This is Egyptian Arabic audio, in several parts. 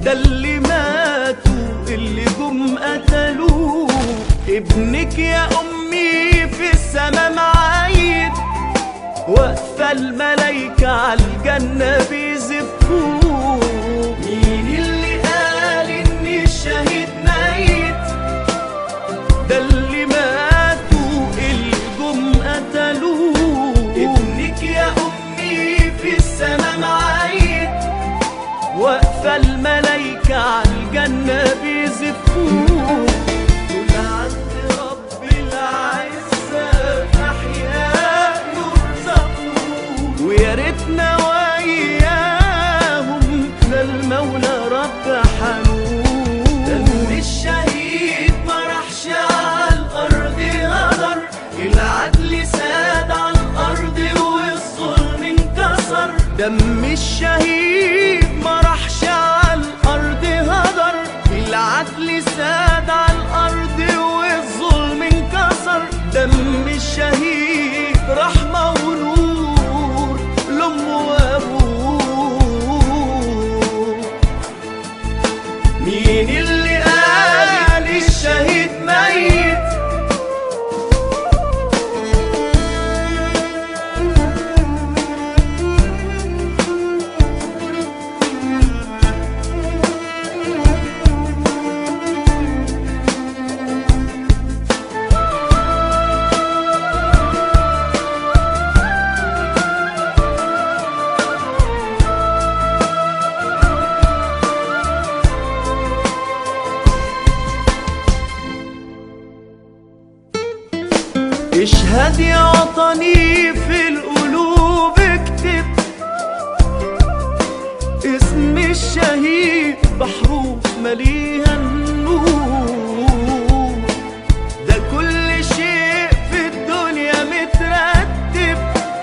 ده اللي ماتوا اللي جم قتلوه ابنك يا امي في السما معايد واقفة الملايكة عالجنة بيزفوه مين اللي قال ان الشهيد ميت ده اللي ماتوا اللي جم قتلوه ابنك يا امي في السما معايد واقفة الملايكة عالجنة بيزفوه دول عند رب العزة أحياء يرزقون ويا ريتنا وياهم ده المولى رب حنون دم الشهيد ما راحش على الأرض هدر العدل ساد على الأرض والظلم انكسر دم الشهيد ما راحش على الأرض هدر العدل ساد على الأرض والظلم انكسر دم الشهيد رحمة ونور لأم وأبوه مين اللي قال الشهيد ميت اشهد يا وطني في القلوب اكتب اسم الشهيد بحروف مليها النور ده كل شيء في الدنيا مترتب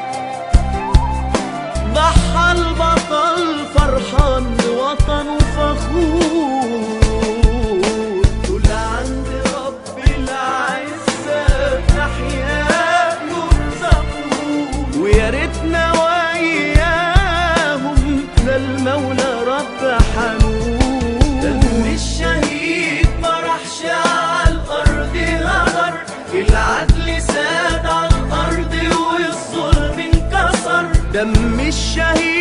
ضحى البطل فرحان لوطنه فخور دول عند رب العزة أحياء يرزقون ويا ريتنا وياهم ده المولى رب حنون دم الشهيد ما راحش على الأرض هدر العدل ساد على الأرض والظلم انكسر دم الشهيد